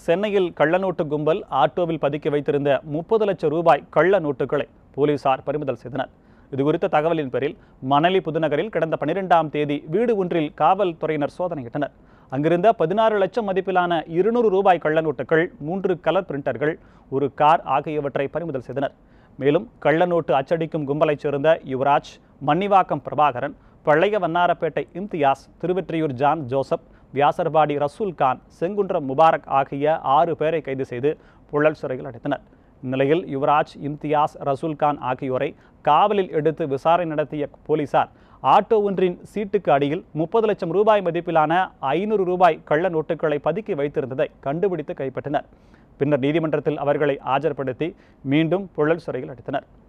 சென்னையில் கள்ளநோட்டு கும்பல் ஆட்டோவில் பதுக்கி வைத்திருந்த முப்பது லட்சம் ரூபாய் கள்ள நோட்டுகளை போலீசார் பறிமுதல் செய்தனர் இதுகுறித்த தகவலின் பேரில் மணலி புதுநகரில் கடந்த பனிரெண்டாம் தேதி வீடு ஒன்றில் காவல்துறையினர் சோதனையிட்டனர் அங்கிருந்த பதினாறு லட்சம் மதிப்பிலான இருநூறு ரூபாய் கள்ள நோட்டுகள் மூன்று கலர் பிரிண்டர்கள் ஒரு கார் ஆகியவற்றை பறிமுதல் செய்தனர் மேலும் கள்ள நோட்டு அச்சடிக்கும் கும்பலைச் சேர்ந்த யுவராஜ் மன்னிவாக்கம் பிரபாகரன் பழைய வண்ணாரப்பேட்டை இம்தியாஸ் திருவெற்றியூர் ஜான் ஜோசப் வியாசர்பாடி ரசூல் கான் செங்குன்றம் முபாரக் ஆகிய ஆறு பேரை கைது செய்து புழல் சிறையில் அடைத்தனர் இந்நிலையில் யுவராஜ் இம்தியாஸ் ரசூல் கான் ஆகியோரை காவலில் எடுத்து விசாரணை நடத்திய போலீசார் ஆட்டோ ஒன்றின் சீட்டுக்கு அடியில் முப்பது லட்சம் ரூபாய் மதிப்பிலான ஐநூறு ரூபாய் கள்ள நோட்டுகளை பதுக்கி வைத்திருந்ததை கண்டுபிடித்து கைப்பற்றினர் பின்னர் நீதிமன்றத்தில் அவர்களை ஆஜர்படுத்தி மீண்டும் புழல் சிறையில் அடைத்தனர்